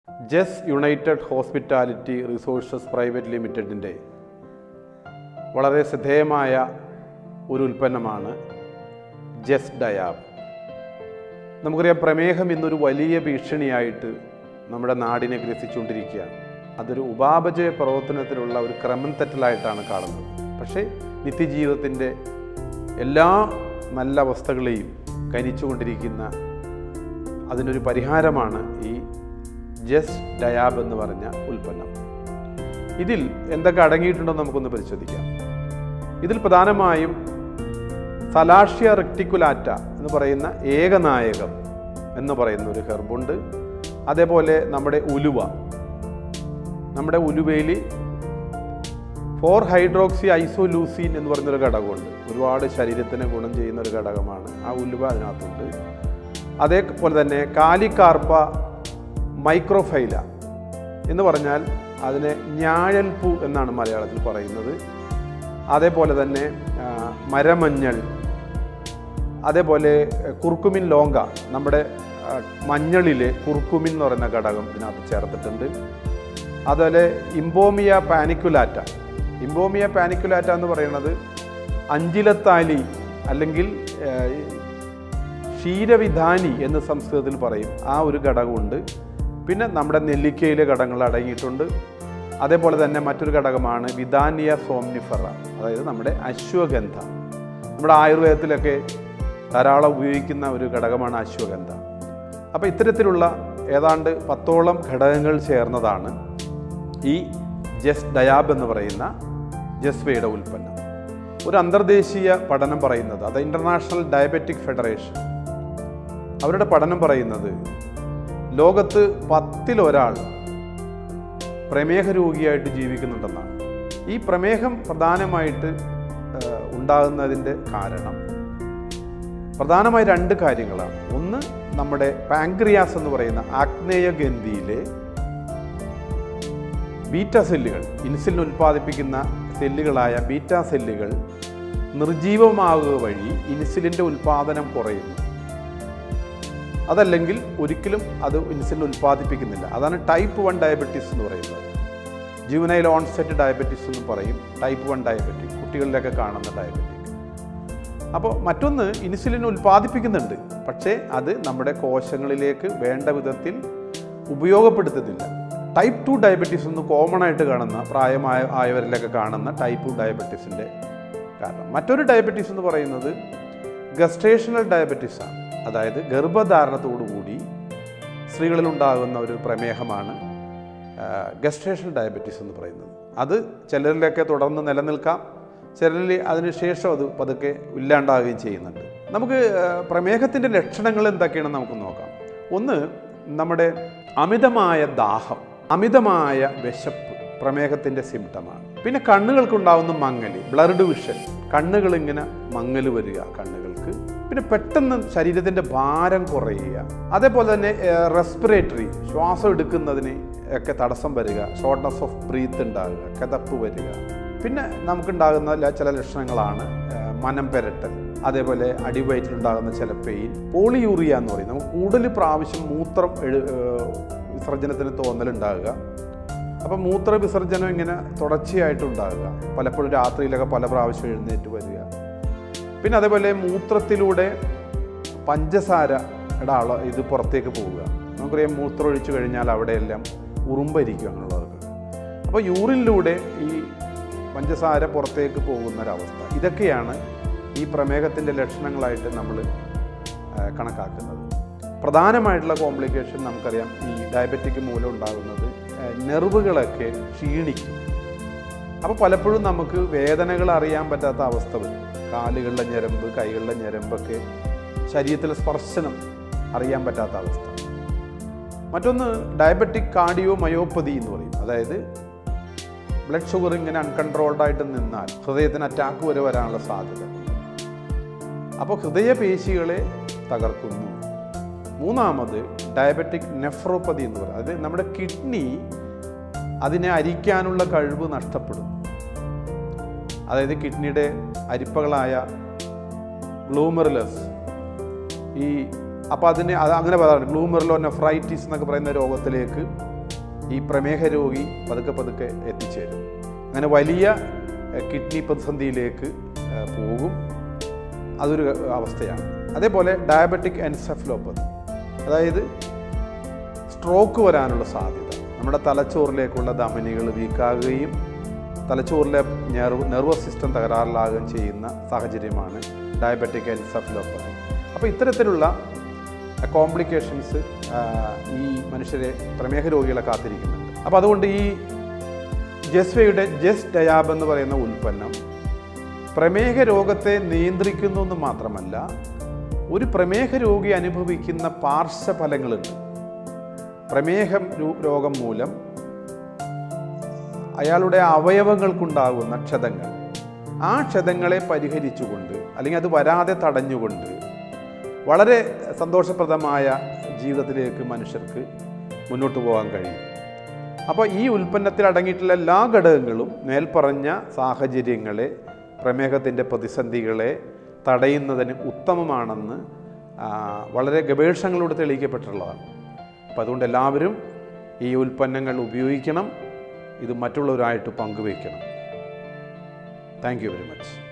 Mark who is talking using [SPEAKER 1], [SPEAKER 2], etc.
[SPEAKER 1] ജസ് united hospitality resources private ലിമിറ്റഡിൻ്റെ വളരെ ശ്രദ്ധേയമായ ഒരു ഉൽപ്പന്നമാണ് ജസ് ഡയാബ് നമുക്കറിയാം പ്രമേഹം ഇന്നൊരു വലിയ ഭീഷണിയായിട്ട് നമ്മുടെ നാടിനെ ഗ്രസിച്ചുകൊണ്ടിരിക്കുകയാണ് അതൊരു ഉപാപചയ പ്രവർത്തനത്തിലുള്ള ഒരു ക്രമം തെറ്റലായിട്ടാണ് കാണുന്നത് പക്ഷേ നിത്യജീവിതത്തിൻ്റെ എല്ലാ നല്ല അവസ്ഥകളെയും കരിച്ചുകൊണ്ടിരിക്കുന്ന അതിനൊരു പരിഹാരമാണ് ഈ ജസ് ഡയാബ് എന്ന് പറഞ്ഞ ഉൽപ്പന്നം ഇതിൽ എന്തൊക്കെ അടങ്ങിയിട്ടുണ്ടെന്ന് നമുക്കൊന്ന് പരിശോധിക്കാം ഇതിൽ പ്രധാനമായും സലാഷ്യ റെക്ടിക്കുലാറ്റ എന്ന് പറയുന്ന ഏകനായകം എന്ന് പറയുന്ന ഒരു ഹെർബുണ്ട് അതേപോലെ നമ്മുടെ ഉലുവ നമ്മുടെ ഉലുവയിൽ ഫോർ ഹൈഡ്രോക്സി ഐസോലൂസീൻ എന്ന് പറയുന്നൊരു ഘടകമുണ്ട് ഒരുപാട് ശരീരത്തിന് ഗുണം ചെയ്യുന്ന ഒരു ഘടകമാണ് ആ ഉലുവ അതിനകത്തുണ്ട് അതേപോലെ തന്നെ കാലിക്കാർപ്പ മൈക്രോഫൈല എന്ന് പറഞ്ഞാൽ അതിനെ ഞാഴൽപ്പൂ എന്നാണ് മലയാളത്തിൽ പറയുന്നത് അതേപോലെ തന്നെ ആ, മരമഞ്ഞൾ അതേപോലെ എഹ്, കുർക്കുമിൻ ലോങ്ക നമ്മുടെ ആ, മഞ്ഞളിലെ കുർക്കുമിൻ എന്ന് പറയുന്ന ഘടകം ഇതിനകത്ത് ചേർത്തിട്ടുണ്ട് അതുപോലെ ഇമ്പോമിയ പാനിക്കുലാറ്റ ഇമ്പോമിയ പാനിക്കുലാറ്റ എന്ന് പറയുന്നത് അഞ്ചിലത്താലി അല്ലെങ്കിൽ ഏഹ്, ക്ഷീരവിധാനി എന്ന് സംസ്കൃതത്തിൽ പറയും ആ ഒരു ഘടകമുണ്ട് പിന്നെ നമ്മുടെ നെല്ലിക്കയിലെ ഘടകങ്ങൾ അടങ്ങിയിട്ടുണ്ട് അതേപോലെ തന്നെ മറ്റൊരു ഘടകമാണ് വിധാനിയ സോംനിഫറ അതായത് നമ്മുടെ അശ്വഗന്ധ നമ്മുടെ ആയുർവേദത്തിലൊക്കെ ധാരാളം ഉപയോഗിക്കുന്ന ഒരു ഘടകമാണ് അശ്വഗന്ധ അപ്പോൾ ഇത്തരത്തിലുള്ള ഏതാണ്ട് പത്തോളം ഘടകങ്ങൾ ചേർന്നതാണ് ഈ ജസ് ഡയാബ് എന്ന് പറയുന്ന ജസ്വയുടെ ഉൽപ്പന്നം ഒരു അന്തർദേശീയ പഠനം പറയുന്നത് അത് ഇൻ്റർനാഷണൽ ഡയബറ്റിക് ഫെഡറേഷൻ അവരുടെ പഠനം പറയുന്നത് ലോകത്ത് പത്തിലൊരാൾ പ്രമേഹ രോഗിയായിട്ട് ജീവിക്കുന്നുണ്ടെന്നാണ് ഈ പ്രമേഹം പ്രധാനമായിട്ട് ഏഹ്, ഉണ്ടാകുന്നതിൻ്റെ കാരണം പ്രധാനമായി രണ്ട് കാര്യങ്ങളാണ് ഒന്ന് നമ്മുടെ പാങ്ക്രിയാസ് എന്ന് പറയുന്ന ആഗ്നേയ ഗ്രന്ഥിയിലെ ബീറ്റ സെല്ലുകൾ ഇൻസുലിൻ ഉൽപ്പാദിപ്പിക്കുന്ന സെല്ലുകളായ ബീറ്റ സെല്ലുകൾ നിർജീവമാകുക വഴി ഇൻസുലിൻ്റെ ഉൽപ്പാദനം കുറയുന്നു അതല്ലെങ്കിൽ ഒരിക്കലും അത് ഇൻസുലിൻ ഉൽപ്പാദിപ്പിക്കുന്നില്ല അതാണ് ടൈപ്പ് വൺ ഡയബറ്റീസ് എന്ന് പറയുന്നത് ജൂനൈൽ ഓൺസെറ്റ് ഡയബറ്റീസ് എന്ന് പറയും ടൈപ്പ് വൺ ഡയബറ്റിക് കുട്ടികളിലൊക്കെ കാണുന്ന ഡയബറ്റിക് അപ്പോൾ മറ്റൊന്ന് ഇൻസുലിൻ ഉൽപ്പാദിപ്പിക്കുന്നുണ്ട് പക്ഷേ അത് നമ്മുടെ കോശങ്ങളിലേക്ക് വേണ്ട വിധത്തിൽ ഉപയോഗപ്പെടുത്തുന്നില്ല ടൈപ്പ് ടു ഡയബറ്റീസ് എന്ന് കോമൺ ആയിട്ട് കാണുന്ന പ്രായമായ ആയവരിലൊക്കെ കാണുന്ന ടൈപ്പ് ടു ഡയബറ്റീസിൻ്റെ കാരണം മറ്റൊരു ഡയബറ്റീസ് എന്ന് പറയുന്നത് ഗസ്റ്റേഷണൽ ഡയബറ്റീസ് ആണ് അതായത് ഗർഭധാരണത്തോടുകൂടി സ്ത്രീകളിൽ ഉണ്ടാകുന്ന ഒരു പ്രമേഹമാണ് ഗസ്റ്റേഷണൽ ഡയബറ്റീസ് എന്ന് പറയുന്നത് അത് ചിലരിലൊക്കെ തുടർന്ന് നിലനിൽക്കാം ചിലരിൽ അതിനുശേഷം അത് പതുക്കെ ഇല്ലാണ്ടാവുകയും ചെയ്യുന്നുണ്ട് നമുക്ക് ആ, പ്രമേഹത്തിൻ്റെ ലക്ഷണങ്ങൾ എന്തൊക്കെയാണെന്ന് നമുക്ക് നോക്കാം ഒന്ന് നമ്മുടെ അമിതമായ ദാഹം അമിതമായ വിശപ്പ് പ്രമേഹത്തിൻ്റെ സിംറ്റമാണ് പിന്നെ കണ്ണുകൾക്കുണ്ടാവുന്ന മങ്ങൽ ബ്ലർഡ് വിഷൻ കണ്ണുകൾ ഇങ്ങനെ മങ്ങൽ വരിക കണ്ണുകൾക്ക് പിന്നെ പെട്ടെന്ന് ശരീരത്തിൻ്റെ ഭാരം കുറയുക അതേപോലെ തന്നെ റെസ്പിറേറ്ററി ശ്വാസം എടുക്കുന്നതിന് ഒക്കെ തടസ്സം വരിക ഷോർട്ട്നെസ് ഓഫ് ബ്രീത്ത് ഉണ്ടാകുക കിതപ്പ് വരിക പിന്നെ നമുക്കുണ്ടാകുന്ന ല- ചില ലക്ഷണങ്ങളാണ് ഏഹ്, മനം പെരട്ടൽ അതേപോലെ അടിവയറ്റിലുണ്ടാകുന്ന ചില പെയിൻ പോളിയൂറിയ എന്ന് പറയും നമുക്ക് കൂടുതൽ പ്രാവശ്യം മൂത്രം എഴു- ഏഹ്, വിസർജനത്തിന് തോന്നലുണ്ടാകുക അപ്പം മൂത്ര വിസർജനം ഇങ്ങനെ തുടർച്ചയായിട്ടുണ്ടാകുക പലപ്പോഴും രാത്രിയിലൊക്കെ പല പ്രാവശ്യം എഴുന്നേറ്റ് വരിക പിന്നെ അതേപോലെ മൂത്രത്തിലൂടെ പഞ്ചസാരയുടെ അള ഇത് പുറത്തേക്ക് പോവുക നമുക്കറിയാം മൂത്രം ഒഴിച്ചു കഴിഞ്ഞാൽ അവിടെയെല്ലാം ഉറുമ്പരിക്കും അങ്ങനെയുള്ളവർക്ക് അപ്പോൾ യൂറിനിലൂടെ ഈ പഞ്ചസാര പുറത്തേക്ക് പോകുന്ന ഒരവസ്ഥ ഇതൊക്കെയാണ് ഈ പ്രമേഹത്തിൻ്റെ ലക്ഷണങ്ങളായിട്ട് നമ്മൾ കണക്കാക്കുന്നത് പ്രധാനമായിട്ടുള്ള കോംപ്ലിക്കേഷൻ നമുക്കറിയാം ഈ ഡയബറ്റിക് മൂലം ഉണ്ടാകുന്നത് നെർവുകളൊക്കെ ക്ഷീണിക്കും അപ്പോൾ പലപ്പോഴും നമുക്ക് വേദനകൾ അറിയാൻ പറ്റാത്ത അവസ്ഥ വരും കാലുകളിലെ ഞരമ്പ് കൈകളിലെ ഞരമ്പൊക്കെ ശരീരത്തിലെ സ്പർശനം അറിയാൻ പറ്റാത്ത അവസ്ഥ മറ്റൊന്ന് ഡയബറ്റിക് കാർഡിയോ മയോപ്പതി എന്ന് പറയും അതായത് ബ്ലഡ് ഷുഗർ ഇങ്ങനെ അൺകൺട്രോൾഡ് ആയിട്ട് നിന്നാൽ ഹൃദയത്തിന് അറ്റാക്ക് വരെ വരാനുള്ള സാധ്യത അപ്പോൾ ഹൃദയപേശികളെ തകർക്കുന്നു മൂന്നാമത് ഡയബറ്റിക് നെഫ്രോപ്പതി എന്ന് പറയും അതായത് നമ്മുടെ കിഡ്നി അതിനെ അരിക്കാനുള്ള കഴിവ് നഷ്ടപ്പെടും അതായത് കിഡ്നിയുടെ അരിപ്പകളായ ഗ്ലൂമറുലസ് ഈ അപ്പോൾ അതിന് അത് അങ്ങനെ പറയാറുണ്ട് ഗ്ലൂമറിലോ നെഫ്രൈറ്റിസ് എന്നൊക്കെ പറയുന്ന രോഗത്തിലേക്ക് ഈ പ്രമേഹ രോഗി പതുക്കെ പതുക്കെ എത്തിച്ചേരും അങ്ങനെ വലിയ എഹ്, കിഡ്നി പ്രതിസന്ധിയിലേക്ക് എഹ്, പോകും അതൊരു അവസ്ഥയാണ് അതേപോലെ ഡയബറ്റിക് എൻസെഫലോപ്പതി അതായത് സ്ട്രോക്ക് വരാനുള്ള സാധ്യത നമ്മുടെ തലച്ചോറിലേക്കുള്ള ധമനികൾ വീക്കാകുകയും തലച്ചോറിലെ നെർവ് നെർവസ് സിസ്റ്റം തകരാറിലാകുകയും ചെയ്യുന്ന സാഹചര്യമാണ് ഡയബറ്റിക് എൻസെഫലോപ്പതി അപ്പോൾ ഇത്തരത്തിലുള്ള കോംപ്ലിക്കേഷൻസ് ഈ മനുഷ്യരെ പ്രമേഹ രോഗികളെ കാത്തിരിക്കുന്നുണ്ട് അപ്പോൾ അതുകൊണ്ട് ഈ ജസ്വയുടെ ജസ് ഡയാബ് എന്ന് പറയുന്ന ഉൽപ്പന്നം പ്രമേഹ രോഗത്തെ നിയന്ത്രിക്കുന്നു എന്ന് മാത്രമല്ല ഒരു പ്രമേഹ രോഗി അനുഭവിക്കുന്ന പാർശ്വഫലങ്ങളുണ്ട് പ്രമേഹം രോ- രോഗം മൂലം അയാളുടെ അവയവങ്ങൾക്കുണ്ടാകുന്ന ക്ഷതങ്ങൾ ആ ക്ഷതങ്ങളെ പരിഹരിച്ചുകൊണ്ട് അല്ലെങ്കിൽ അത് വരാതെ തടഞ്ഞുകൊണ്ട് വളരെ സന്തോഷപ്രദമായ ജീവിതത്തിലേക്ക് മനുഷ്യർക്ക് മുന്നോട്ട് പോകാൻ കഴിയും അപ്പോൾ ഈ ഉൽപ്പന്നത്തിൽ അടങ്ങിയിട്ടുള്ള എല്ലാ ഘടകങ്ങളും മേൽപ്പറഞ്ഞ സാഹചര്യങ്ങളെ പ്രമേഹത്തിൻ്റെ പ്രതിസന്ധികളെ തടയുന്നതിന് ഉത്തമമാണെന്ന് ആ, വളരെ ഗവേഷണങ്ങളിലൂടെ തെളിയിക്കപ്പെട്ടിട്ടുള്ളതാണ് അപ്പോൾ അതുകൊണ്ട് എല്ലാവരും ഈ ഉൽപ്പന്നങ്ങൾ ഉപയോഗിക്കണം ഇത് മറ്റുള്ളവരായിട്ട് പങ്കുവയ്ക്കണം താങ്ക് യു വെരി മച്ച്